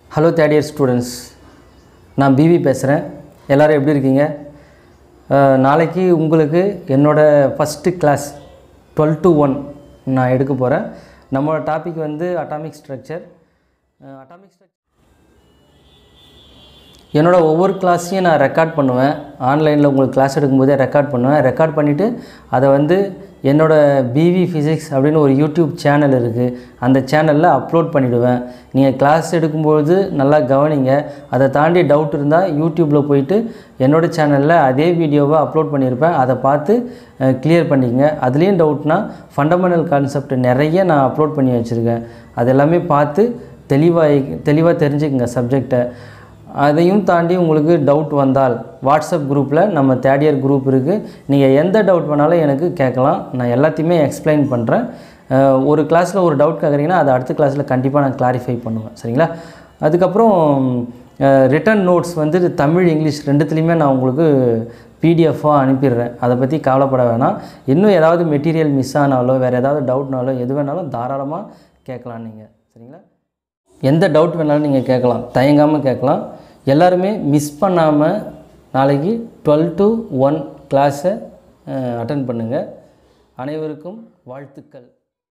hello third year students நான் PV பேசுகிறேன் எல்லோரும் எப்படி இருக்கீங்க அஹ், நாளைக்கு உங்களுக்கு என்னோடய first class twelve to one நான் எடுக்க போகிறேன் நம்மளோட டாபிக் வந்து அட்டாமிக் ஸ்ட்ரக்சர் அட்டாமிக் ஸ்ட்ரக்சர் என்னோட ஒவ்வொரு கிளாஸையும் நான் ரெக்கார்ட் பண்ணுவேன் ஆன்லைனில் உங்களுக்கு கிளாஸ் எடுக்கும்போதே ரெக்கார்ட் பண்ணுவேன் ரெக்கார்ட் பண்ணிவிட்டு அதை வந்து என்னோட பிவி ஃபிசிக்ஸ் அப்படின்னு ஒரு யூடியூப் சேனல் இருக்குது அந்த சேனலில் அப்லோட் பண்ணிவிடுவேன் நீங்கள் கிளாஸ் எடுக்கும்போது நல்லா கவனிங்க அதை தாண்டி டவுட் இருந்தால் யூடியூப்பில் போயிட்டு என்னோட சேனலில் அதே வீடியோவை அப்லோட் பண்ணியிருப்பேன் அதை பார்த்து கிளியர் பண்ணிக்கங்க அதுலேயும் டவுட்னா ஃபண்டமெண்டல் கான்செப்ட் நிறைய நான் அப்லோட் பண்ணி வச்சுருக்கேன் அது எல்லாமே பார்த்து தெளிவாக தெளிவாக தெரிஞ்சுக்கங்க சப்ஜெக்டை அதையும் தாண்டி உங்களுக்கு டவுட் வந்தால் வாட்ஸ்அப் குரூப்பில் நம்ம தேர்ட் இயர் குரூப் இருக்குது நீங்கள் எந்த டவுட் வேணாலும் எனக்கு கேட்கலாம் நான் எல்லாத்தையுமே எக்ஸ்பிளைன் பண்ணுறேன் அஹ் ஒரு கிளாஸில் ஒரு டவுட் கேட்குறீங்கன்னா அதை அடுத்த கிளாஸில் கண்டிப்பாக நான் கிளாரிஃபை பண்ணுவேன் சரிங்களா அதுக்கப்புறம் ரிட்டன் நோட்ஸ் வந்து தமிழ் இங்கிலீஷ் ரெண்டுத்துலேயுமே நான் உங்களுக்கு பிடிஎஃபாக அனுப்பிடுறேன் அதை பற்றி கவலைப்பட வேணாம் இன்னும் ஏதாவது மெட்டீரியல் மிஸ் ஆனாலோ வேறு ஏதாவது டவுட்னாலோ எது வேணாலும் தாராளமாக கேட்கலாம் நீங்கள் சரிங்களா எந்த டவுட் வேணாலும் நீங்கள் கேட்கலாம் தயங்காமல் கேட்கலாம் எல்லாருமே மிஸ் பண்ணாமல் நாளைக்கு டுவெல் டு ஒன் கிளாஸை அட்டன் பண்ணுங்கள் அனைவருக்கும் வாழ்த்துக்கள்